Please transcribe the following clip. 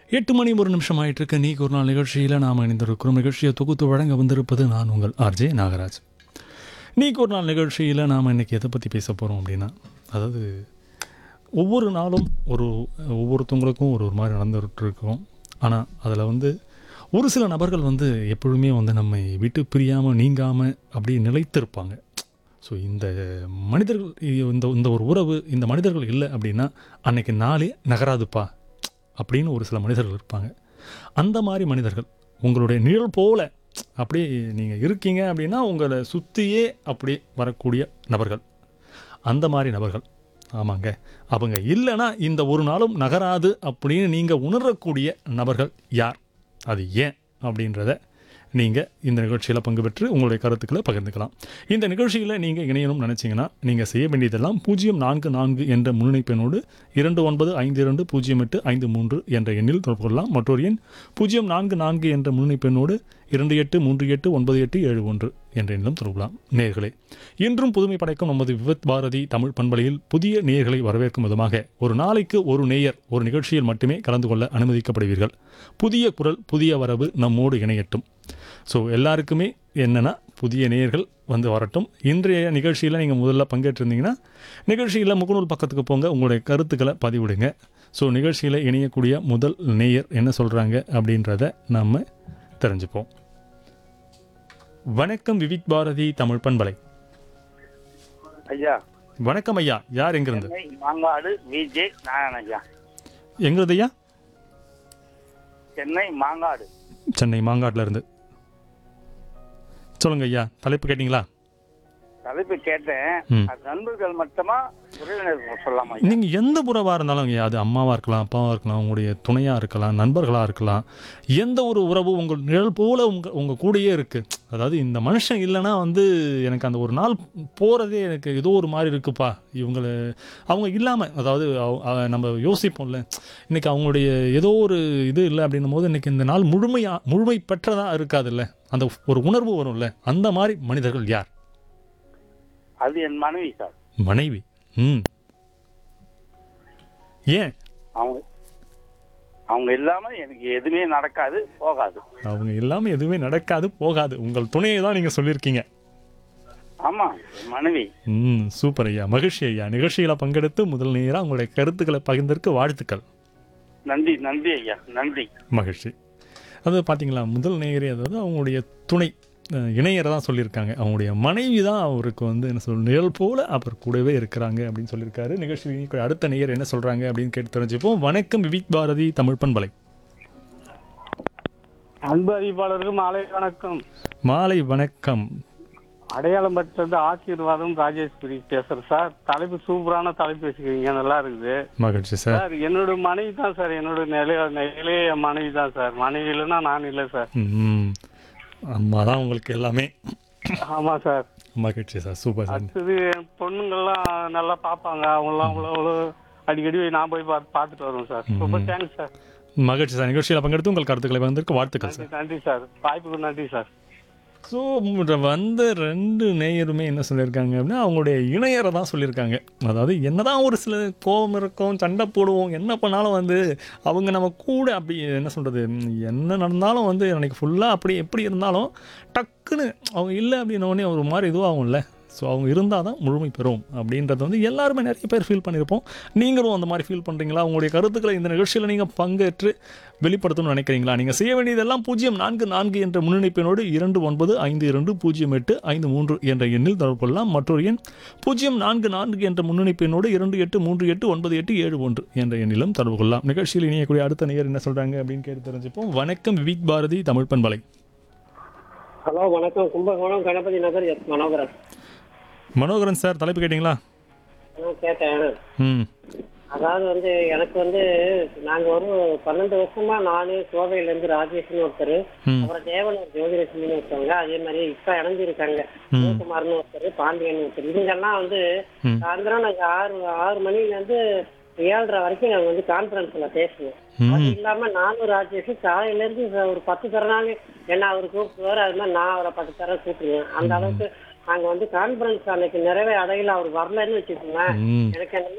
எட்டு மணி ஒரு நிமிஷம் ஆயிட்டு இருக்கு நீ ஒரு நாள் நிகழ்ச்சியில் நாம் இணைந்திருக்கிறோம் நிகழ்ச்சியை தொகுத்து வழங்க வந்திருப்பது நான் உங்கள் ஆர்ஜே நாகராஜ் நீக்கு ஒரு நாள் நிகழ்ச்சியில் நாம் இன்னைக்கு எதை பற்றி பேச போகிறோம் அப்படின்னா அதாவது ஒவ்வொரு நாளும் ஒரு ஒவ்வொருத்தவங்களுக்கும் ஒரு ஒரு மாதிரி நடந்துகிட்டு இருக்கோம் ஆனால் அதில் வந்து ஒரு சில நபர்கள் வந்து எப்பொழுதுமே வந்து நம்மை விட்டு பிரியாமல் நீங்காமல் அப்படியே நிலைத்திருப்பாங்க ஸோ இந்த மனிதர்கள் இந்த இந்த ஒரு உறவு இந்த மனிதர்கள் இல்லை அப்படின்னா அன்னைக்கு நாளே நகராதுப்பா அப்படின்னு ஒரு சில மனிதர்கள் இருப்பாங்க அந்த மாதிரி மனிதர்கள் உங்களுடைய நிழல் போல அப்படியே நீங்கள் இருக்கீங்க அப்படின்னா உங்களை சுற்றியே அப்படியே வரக்கூடிய நபர்கள் அந்த மாதிரி நபர்கள் ஆமாங்க அவங்க இல்லைன்னா இந்த ஒரு நாளும் நகராது அப்படின்னு நீங்கள் உணரக்கூடிய நபர்கள் யார் அது ஏன் அப்படின்றத நீங்கள் இந்த நிகழ்ச்சியில் பங்கு பெற்று உங்களுடைய கருத்துக்களை பகிர்ந்துக்கலாம் இந்த நிகழ்ச்சியில் நீங்கள் இணையணும்னு நினச்சிங்கன்னா நீங்கள் செய்ய வேண்டியதெல்லாம் பூஜ்ஜியம் நான்கு நான்கு என்ற முன்னிணைப்பெண்ணோடு இரண்டு ஒன்பது ஐந்து இரண்டு பூஜ்ஜியம் எட்டு ஐந்து மூன்று என்ற எண்ணில் தொடர்பு கொள்ளலாம் மற்றொரு எண் பூஜ்ஜியம் நான்கு நான்கு என்ற முன்னிணைப்பெண்ணோடு இரண்டு எட்டு மூன்று எட்டு ஒன்பது எட்டு ஏழு ஒன்று என்ற எண்ணிலும் தொடர்புலாம் நேர்களே இன்றும் புதுமை படைக்கும் நமது விவத் பாரதி தமிழ் பண்பலையில் புதிய நேயர்களை வரவேற்கும் விதமாக ஒரு நாளைக்கு ஒரு நேயர் ஒரு நிகழ்ச்சியில் மட்டுமே கலந்து கொள்ள அனுமதிக்கப்படுவீர்கள் புதிய குரல் புதிய வரவு நம்மோடு இணையட்டும் ஸோ எல்லாருக்குமே என்னென்னா புதிய நேயர்கள் வந்து வரட்டும் இன்றைய நிகழ்ச்சியில் நீங்கள் முதல்ல பங்கேற்றிருந்தீங்கன்னா நிகழ்ச்சியில் முகநூல் பக்கத்துக்கு போங்க உங்களுடைய கருத்துக்களை பதிவிடுங்க ஸோ நிகழ்ச்சியில் இணையக்கூடிய முதல் நேயர் என்ன சொல்கிறாங்க அப்படின்றத நம்ம தெரிஞ்சுப்போம் வணக்கம் விவிக் பாரதி தமிழ் பண்பலை ஐயா வணக்கம் ஐயா யார் எங்கிருந்து சென்னை மாங்காடு விஜே நாராயண ஐயா எங்கிறது ஐயா சென்னை மாங்காடு சென்னை மாங்காட்டில் இருந்து சொல்லுங்க ஐயா தலைப்பு கேட்டிங்களா தலைப்பு கேட்டேன் ம். அது நண்பர்கள் மட்டுமா உறவினர்கள் சொல்லலாமா ஐயா நீங்கள் எந்த உறவாக இருந்தாலும் ஐயா அது அம்மாவாக இருக்கலாம் அப்பாவாக இருக்கலாம் உங்களுடைய துணையாக இருக்கலாம் நண்பர்களாக இருக்கலாம் எந்த ஒரு உறவு உங்கள் நிழல் போல உங்கள் உங்கள் கூடயே இருக்குது அதாவது இந்த மனுஷன் இல்லைன்னா வந்து எனக்கு அந்த ஒரு நாள் போகிறதே எனக்கு ஏதோ ஒரு மாதிரி இருக்குப்பா இவங்களை அவங்க இல்லாமல் அதாவது அவ- அவ- நம்ம யோசிப்போம்ல இன்னைக்கு அவங்களுடைய ஏதோ ஒரு இது இல்லை அப்படின்னும் போது இன்னைக்கு இந்த நாள் முழுமையாக முழுமை பெற்றதாக இருக்காதுல்ல அந்த ஒரு உணர்வு வரும்ல அந்த மாதிரி மனிதர்கள் யார் அது என் மனைவி சார் மனைவி ம் ஏன் அவங்க அவங்க இல்லாம எனக்கு எதுவுமே நடக்காது போகாது அவங்க இல்லாமல் எதுவுமே நடக்காது போகாது உங்கள் துணையை தான் நீங்கள் சொல்லியிருக்கீங்க ஆமா என் மனைவி ம் சூப்பர் ஐயா மகிழ்ச்சி ஐயா நிகழ்ச்சியில் பங்கெடுத்து முதல் நேராக உங்களுடைய கருத்துக்களை பகிர்ந்ததற்கு வாழ்த்துக்கள் நன்றி நன்றி ஐயா நன்றி மகிழ்ச்சி அது பார்த்தீங்களா முதல் நேயரே அதாவது அவங்களுடைய துணை அஹ், இணையரை தான் சொல்லியிருக்காங்க அவங்களுடைய மனைவி தான் அவருக்கு வந்து என்ன சொல் நிழல் போல அவர் கூடவே இருக்கிறாங்க அப்படின்னு சொல்லியிருக்காரு நிகழ்ச்சி அடுத்த நேயர் என்ன சொல்கிறாங்க அப்படின்னு கேட்டு தெரிஞ்சுப்போம் வணக்கம் விவிக் பாரதி தமிழ் பண்பலை அன்பு அறிவிப்பாளருக்கு மாலை வணக்கம் மாலை வணக்கம் அடையாளம் பெற்றது ஆசீர்வாதம் ராஜேஸ்வரி பேசுறேன் சார் தலைப்பு சூப்பரான தலைப்பு வச்சுக்கிறீங்க நல்லா இருக்குது மகிழ்ச்சி சார் சார் என்னோட மனைவி தான் சார் என்னோட நிலைய நிலையே என் மனைவி தான் சார் மனைவி இல்லைன்னா நான் இல்லை சார் ம் அம்மா தான் உங்களுக்கு எல்லாமே ஆமா சார் மகிழ்ச்சி சார் சூப்பர் சார் அடுத்தது என் பொண்ணுங்கள்லாம் நல்லா பார்ப்பாங்க அவங்களாம் அவ்வளோ அவ்வளோ அடிக்கடி நான் போய் பார்த்து பார்த்துட்டு வருவேன் சார் ரொம்ப தேங்க்ஸ் சார் மகிழ்ச்சி சார் நிகழ்ச்சியில் பங்கெடுத்து உங்கள் கருத்துக்களை வந்திருக்கு வாழ்த்துக்கள் சார் நன்றி நன்றி சார் வாய்ப்புக்கு நன்றி சார் ஸோ வந்த ரெண்டு நேயருமே என்ன சொல்லியிருக்காங்க அப்படின்னா அவங்களுடைய இணையரை தான் சொல்லியிருக்காங்க அதாவது என்னதான் ஒரு சில கோபம் இருக்கும் சண்டை போடுவோம் என்ன பண்ணாலும் வந்து அவங்க நம்ம கூட அப்படி என்ன சொல்கிறது என்ன நடந்தாலும் வந்து எனக்கு ஃபுல்லாக அப்படி எப்படி இருந்தாலும் டக்குன்னு அவங்க இல்லை அப்படின்ன உடனே ஒரு மாதிரி இதுவாகும்ல ஸோ அவங்க இருந்தால் தான் முழுமை பெறும் அப்படின்றது வந்து எல்லாருமே நிறைய பேர் ஃபீல் பண்ணியிருப்போம் நீங்களும் அந்த மாதிரி ஃபீல் பண்ணுறீங்களா உங்களுடைய கருத்துக்களை இந்த நிகழ்ச்சியில் நீங்கள் பங்கேற்று வெளிப்படுத்தணும்னு நினைக்கிறீங்களா நீங்கள் செய்ய வேண்டியதெல்லாம் பூஜ்ஜியம் நான்கு நான்கு என்ற முன்னிணைப்பினோடு இரண்டு ஒன்பது ஐந்து இரண்டு பூஜ்ஜியம் எட்டு ஐந்து மூன்று என்ற எண்ணில் தொடர்பு கொள்ளலாம் மற்றொரு எண் பூஜ்ஜியம் நான்கு நான்கு என்ற முன்னிணைப்பினோடு இரண்டு எட்டு மூன்று எட்டு ஒன்பது எட்டு ஏழு ஒன்று என்ற எண்ணிலும் தொடர்பு கொள்ளலாம் நிகழ்ச்சியில் இணையக்கூடிய அடுத்த நேயர் என்ன சொல்கிறாங்க அப்படின்னு கேட்டு தெரிஞ்சுப்போம் வணக்கம் விவிக் பாரதி தமிழ் பண்பலை ஹலோ வணக்கம் கும்பகோணம் கணபதி நகர் எஸ் மனோகரன் மனோகரன் சார் தலைப்பு கேட்டிங்களா நான் கேட்டேன் ம் அதாவது வந்து எனக்கு வந்து நாங்க ஒரு பன்னெண்டு வருஷமா நானு கோவையில இருந்து ராஜேஷ்னு ஒருத்தர் ம் அப்புறம் தேவன் ஒரு ஜோதிலட்சுமின்னு ஒருத்தவங்க அதே மாதிரி இப்ப இணைஞ்சிருக்காங்க சிவகுமார்னு ஒருத்தர் பாண்டியன் ஒருத்தர் இவங்கெல்லாம் வந்து ம். சாயந்தரம் நாங்க ஆறு ஆறு மணில இருந்து ஏழரை வரைக்கும் நாங்க வந்து கான்பரன்ஸ்ல பேசுவோம் அது ம் இல்லாம நானும் ராஜேஷ் காலையில இருந்து ஒரு பத்து தரனாங்க என்ன அவர் கூப்பிடுவாரு அது மாதிரி நான் அவரை பத்து தர கூப்பிடுவேன் அந்த அளவுக்கு நாங்க வந்து கான்பரன்ஸ் அன்னைக்கு நிறைவே அடையில அவர் வரலன்னு வச்சுக்கோங்க ம் எனக்கு அந்த